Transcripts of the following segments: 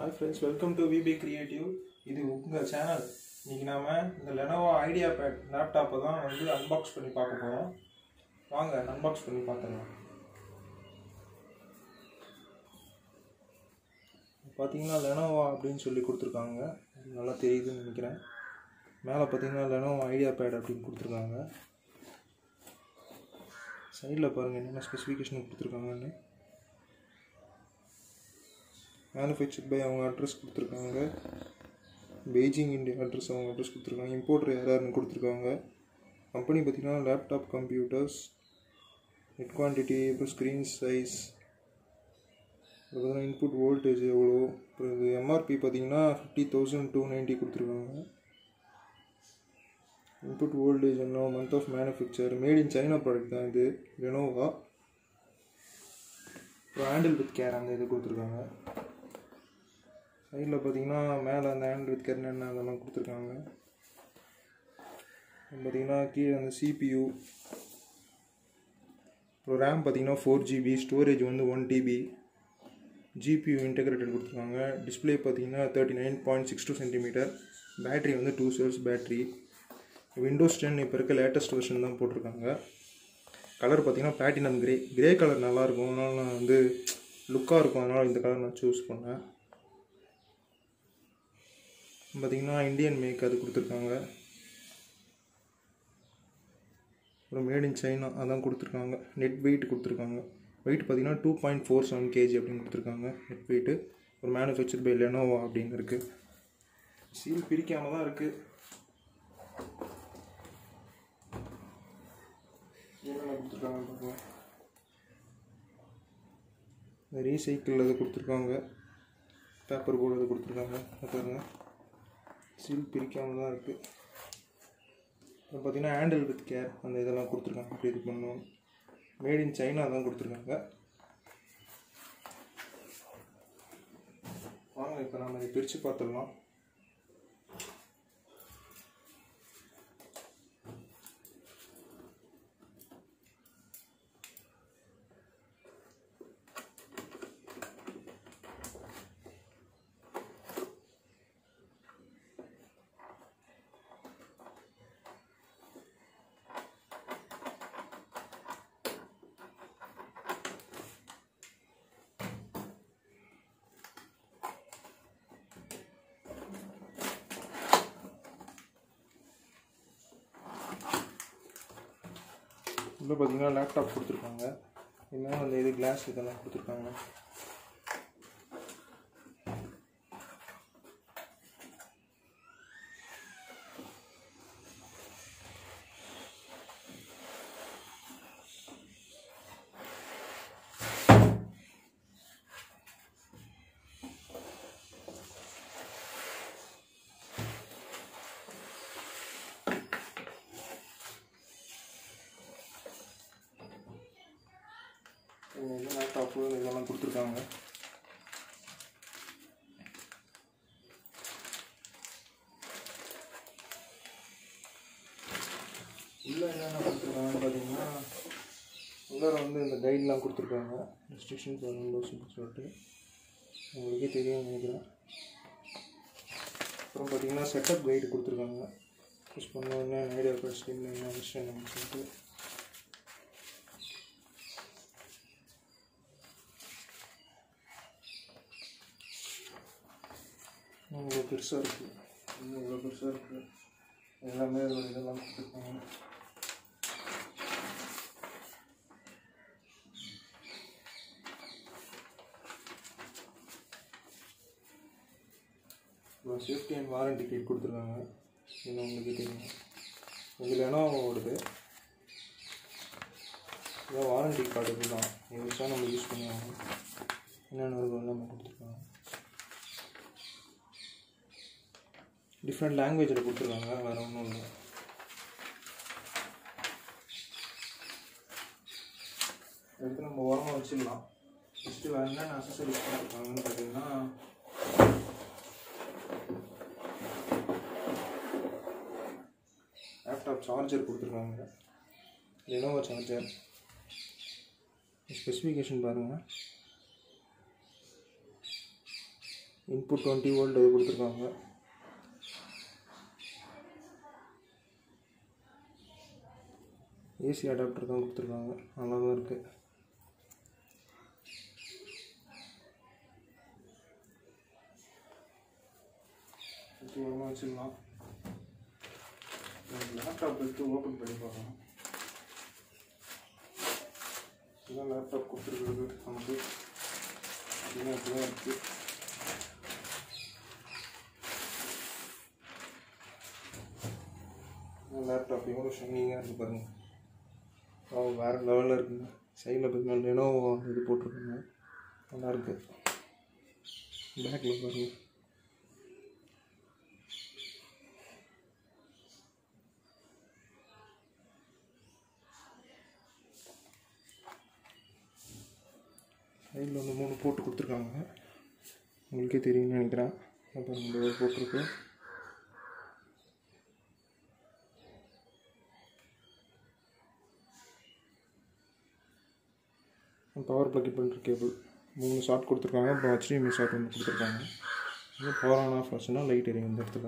Hi friends welcome to VB creative இது உங்கள் channel இன்னைக்கு நாம இந்த லெனோவோ ஐடியா பேட் லேப்டாப்பை தான் வந்து அன்பாக்ஸ் பண்ணி பார்க்க போகிறோம் வாங்க அன்பாக்ஸ் பண்ணி பார்த்துக்கலாம் பார்த்தீங்கன்னா லெனோவா அப்படின்னு சொல்லி கொடுத்துருக்காங்க நல்லா தெரியுதுன்னு நினைக்கிறேன் மேலே பார்த்தீங்கன்னா லெனோவோ ஐடியா பேட் அப்படின்னு கொடுத்துருக்காங்க சைடில் பாருங்கள் என்னென்ன ஸ்பெசிஃபிகேஷன் கொடுத்துருக்காங்கன்னு மேனுஃபேக்சர் பை அவங்க அட்ரஸ் கொடுத்துருக்காங்க பெய்ஜிங் இந்தியா அட்ரஸ் அவங்க அட்ரஸ் கொடுத்துருக்காங்க இம்போர்ட்டர் யார் யாருன்னு கொடுத்துருக்காங்க கம்பெனி பார்த்தீங்கன்னா லேப்டாப் கம்ப்யூட்டர்ஸ் நெட் குவான்டிட்டி அப்புறம் ஸ்க்ரீன் சைஸ் அப்புறம் இன்புட் வோல்டேஜ் எவ்வளோ அப்புறம் இது எம்ஆர்பி பார்த்தீங்கன்னா ஃபிஃப்டி தௌசண்ட் டூ நைன்ட்டி கொடுத்துருக்காங்க இன்புட் வோல்டேஜ் என்ன month of manufacture made in China product தான் இது லெனோவா அப்புறம் ஹேண்டில் வித் கேர் அந்த இது கொடுத்துருக்காங்க சைடில் பார்த்தீங்கன்னா மேலே அந்த ஹேண்ட் வித் கேர் என்ன அதெல்லாம் கொடுத்துருக்காங்க பார்த்தீங்கன்னா கீழே அந்த சிபியூ அப்புறம் ரேம் பார்த்தீங்கன்னா ஃபோர் ஜிபி ஸ்டோரேஜ் வந்து ஒன் டிபி ஜிபியூ இன்டெகிரேட்டட் கொடுத்துருக்காங்க டிஸ்பிளே பார்த்தீங்கன்னா thirty nine point six two centimetre battery வந்து two cells battery Windows ten இப்போ இருக்க லேட்டஸ்ட் வெர்ஷன் தான் போட்டிருக்காங்க கலர் பார்த்தீங்கன்னா பிளாட்டினம் கிரே கிரே கலர் நல்லாயிருக்கும் அதனால் நான் வந்து லுக்காக இருக்கும் அதனால் இந்த கலர் நான் சூஸ் பண்ணேன் பார்த்தீங்கன்னா இந்தியன் மேக் அது கொடுத்துருக்காங்க அப்புறம் மேட் இன் சைனா அதான் கொடுத்துருக்காங்க நெட் வெயிட் கொடுத்துருக்காங்க வெயிட் பார்த்தீங்கன்னா two point four seven KG அப்படின்னு கொடுத்துருக்காங்க நெட் வெயிட்டு ஒரு மேனுஃபேக்சர் பை லெனோவா அப்படின்னு இருக்குது சீல் பிரிக்காமல் தான் இருக்குது என்னென்ன கொடுத்துருக்காங்க பாருங்க இந்த ரீசைக்கிள் அது கொடுத்துருக்காங்க பேப்பர் போர்டு அது கொடுத்துருக்காங்க பாருங்க சீல் பிரிக்காமல் தான் இருக்குது அப்புறம் பார்த்தீங்கன்னா ஹேண்டில் வித் கேர் அந்த இதெல்லாம் கொடுத்துருக்காங்க அப்படி இது பண்ணணும் மேட் இன் சைனா தான் கொடுத்துருக்காங்க வாங்க இப்போ நம்ம இதை பிரித்து பார்த்துடலாம் இப்போ பார்த்தீங்கன்னா லேப்டாப் கொடுத்துருக்காங்க இன்னும் அந்த இது கிளாஸ் இதெல்லாம் கொடுத்துருக்காங்க இது லேப்டாப்பு இதெல்லாம் கொடுத்துருக்காங்க உள்ளே என்னென்ன கொடுத்துருக்காங்கன்னு பார்த்தீங்கன்னா உள்ளே வந்து இந்த கைட்லாம் கொடுத்துருக்காங்க ரெஸ்ட்ரிக்ஷன் ஃபார் விண்டோஸ்னு சொல்லிட்டு உங்களுக்கே தெரியும் நினைக்கிறேன் அப்புறம் பார்த்தீங்கன்னா செட்டப் கைடு கொடுத்துருக்காங்க யூஸ் பண்ண உடனே ஐடியா பேட் ஸ்கின் என்ன விஷயம் என்னன்னு சொல்லிட்டு இவ்வளோ பெருசாக இருக்குது இன்னும் இவ்வளோ பெருசாக இருக்குது எல்லாமே இதோட இதெல்லாம் கொடுத்துருக்காங்க இவ்வளோ சேஃப்டி அண்ட் வாரண்டி கிட் கொடுத்துருக்காங்க இன்னும் உங்களுக்கு தெரியும் இதில் என்ன ஓடுது இதான் வாரண்டி கார்டு இதுதான் இது வச்சா நம்ம யூஸ் பண்ணுவாங்க என்னென்ன இருக்கோ எல்லாமே கொடுத்துருக்காங்க டிஃப்ரெண்ட் லாங்குவேஜில் கொடுத்துருக்காங்க வேறு ஒன்றும் இல்லை எடுத்து நம்ம உரமாக வச்சிடலாம் ஃபஸ்ட்டு வேறு என்னென்ன அசசரிஸ் கொடுத்துருக்காங்கன்னு பார்த்தீங்கன்னா லேப்டாப் சார்ஜர் கொடுத்துருக்காங்க லெனோவோ சார்ஜர் ஸ்பெசிஃபிகேஷன் பாருங்கள் இன்புட் டுவெண்ட்டி வோல்ட் அது கொடுத்துருக்காங்க ஏசி அடாப்டர் தான் கொடுத்துருக்காங்க நல்லா தான் இருக்குது தூரமாக வச்சுக்கலாம் லேப்டாப் எடுத்து ஓப்பன் பண்ணி பார்க்கலாம் இதுதான் லேப்டாப் கொடுத்துருக்குறது நமக்கு அப்படின்னா இப்படி தான் இருக்குது லேப்டாப் எவ்வளோ ஷைனிங்காக இருக்குது பாருங்கள் அவன் வேறு லெவலில் இருக்குங்க சைடில் பார்த்தீங்கன்னா லெனோவோ இது போட்டிருக்காங்க நல்லாயிருக்கு பேக்கில் பாருங்கள் சைடில் வந்து மூணு போட்டு கொடுத்துருக்காங்க உங்களுக்கே தெரியும்னு நினைக்கிறேன் அப்புறம் இந்த ஒரு போட்டிருக்கு பவர் பக்கெட் பண்ணுற கேபிள் மூணு ஷார்ட் கொடுத்துருக்காங்க அப்புறம் ஹெச்டிஎம்ஐ ஷார்ட் ஒன்று கொடுத்துருக்காங்க இது பவர் ஆன் ஆஃப் ஆச்சுன்னா லைட் எரியும் இந்த இடத்துல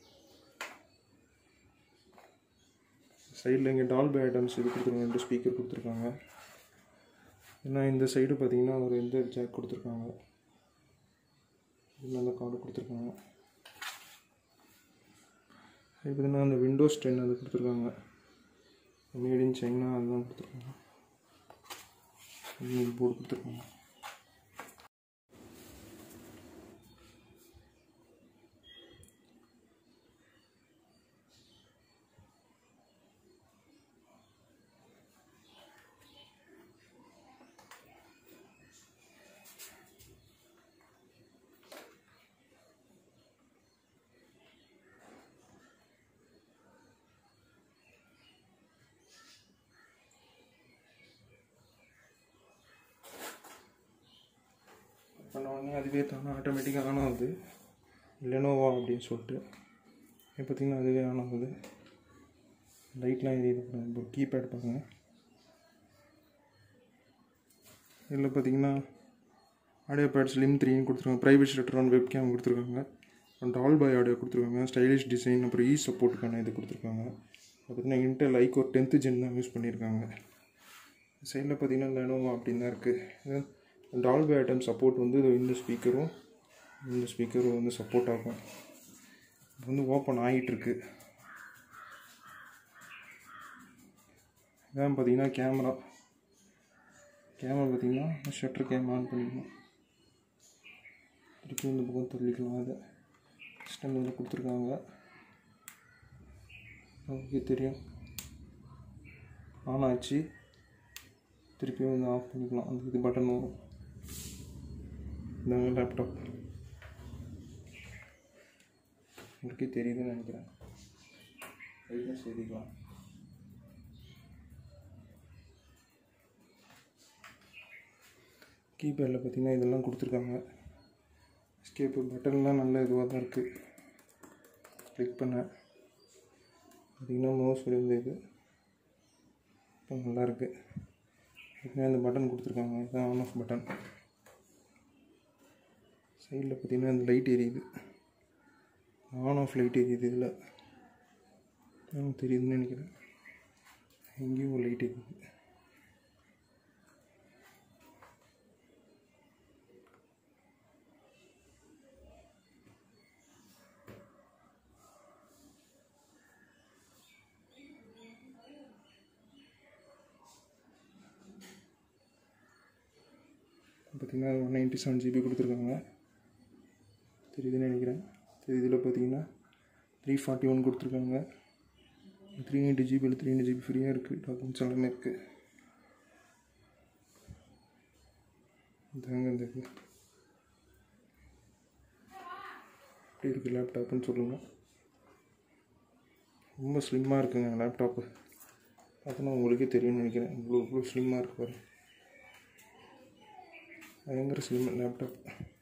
சைடில் இங்கே டால்பி ஐட்டம்ஸ் இது கொடுத்துருக்காங்க ரெண்டு ஸ்பீக்கர் கொடுத்துருக்காங்க ஏன்னா இந்த சைடு பார்த்தீங்கன்னா ஒரு இந்த ஜாக் கொடுத்துருக்காங்க நல்ல கார்டு கொடுத்துருக்காங்க இது பார்த்தீங்கன்னா அந்த விண்டோஸ் டென் அது கொடுத்துருக்காங்க மேட் இன் சைனா அதுதான் கொடுத்துருக்காங்க போர்டு கொடுத்துருக்காங்க பண்ண உடனே அதுவே தானே ஆட்டோமேட்டிக்காக ஆன் ஆகுது லெனோவா அப்படின்னு சொல்லிட்டு இப்போ பார்த்தீங்கன்னா அதுவே ஆன் ஆகுது லைட்லாம் எரியுது பாருங்க. இப்போ கீபேட் பாருங்க இதில் பார்த்தீங்கன்னா ஆடியோ பேட் ஸ்லிம் த்ரீன்னு கொடுத்துருக்காங்க private shutter one webcam கொடுத்துருக்காங்க டால் பாய் ஆடியோ கொடுத்துருக்காங்க ஸ்டைலிஷ் டிசைன் அப்புறம் இ சப்போர்ட்டுக்கான இது கொடுத்துருக்காங்க பார்த்தீங்கன்னா இன்டெல் ஐக் ஒரு டென்த்து ஜென் தான் யூஸ் பண்ணியிருக்காங்க சைடில் பார்த்தீங்கன்னா லெனோவா அப்படின்னு தான் இருக்குது டால்பி ஐட்டம் சப்போர்ட் வந்து இது இந்த ஸ்பீக்கரும் இந்த ஸ்பீக்கரும் வந்து சப்போர்ட் ஆகும் இப்போ வந்து ஓப்பன் ஆகிட்டுருக்கு இதான் பார்த்தீங்கன்னா கேமரா கேமரா பார்த்தீங்கன்னா ஷட்டர் கேம் ஆன் பண்ணிக்கணும் திருப்பி இந்த பக்கம் தள்ளிக்கலாம் அதை சிஸ்டம் இதில் கொடுத்துருக்காங்க நமக்கு தெரியும் ஆன் ஆச்சு திருப்பியும் வந்து ஆஃப் பண்ணிக்கலாம் அந்த இது பட்டன் வரும் இந்த லேப்டாப் உங்களுக்கே தெரியுதுன்னு நினைக்கிறேன் பிரைட்னஸ் ஏறிக்கலாம் கீபேடில் பார்த்தீங்கன்னா இதெல்லாம் கொடுத்துருக்காங்க ஸ்கேப்பு பட்டன்லாம் நல்ல இதுவாக தான் இருக்குது கிளிக் பண்ண பார்த்தீங்கன்னா மவுஸ் இருந்த இது இப்போ நல்லாயிருக்கு ஏற்கனவே அந்த பட்டன் கொடுத்துருக்காங்க இதுதான் ஆன் ஆஃப் பட்டன் சைடில் பார்த்தீங்கன்னா இந்த லைட் எரியுது ஆன் ஆஃப் லைட் எரியுது இதில் எனக்கு தெரியுதுன்னு நினைக்கிறேன் எங்கேயும் ஒரு லைட் எரியுது பார்த்தீங்கன்னா ஒன் நைன்ட்டி செவன் ஜிபி கொடுத்துருக்காங்க தெரியுதுன்னு நினைக்கிறேன் சரி இதில் பார்த்தீங்கன்னா த்ரீ ஃபார்ட்டி ஒன் கொடுத்துருக்காங்க த்ரீ நைன்ட்டி ஜிபியில் த்ரீ ஹண்ட்ரட் ஜிபி ஃப்ரீயாக இருக்குது டாக்குமெண்ட்ஸ் எல்லாமே இருக்குது இதாங்க இந்த இது எப்படி இருக்குது லேப்டாப்புன்னு சொல்லுங்கள் ரொம்ப ஸ்லிம்மாக இருக்குங்க லேப்டாப்பு பார்த்தோன்னா உங்களுக்கே தெரியும்னு நினைக்கிறேன் இவ்வளோ இவ்வளோ ஸ்லிம்மாக இருக்கு பாரு பயங்கர ஸ்லிம் லேப்டாப்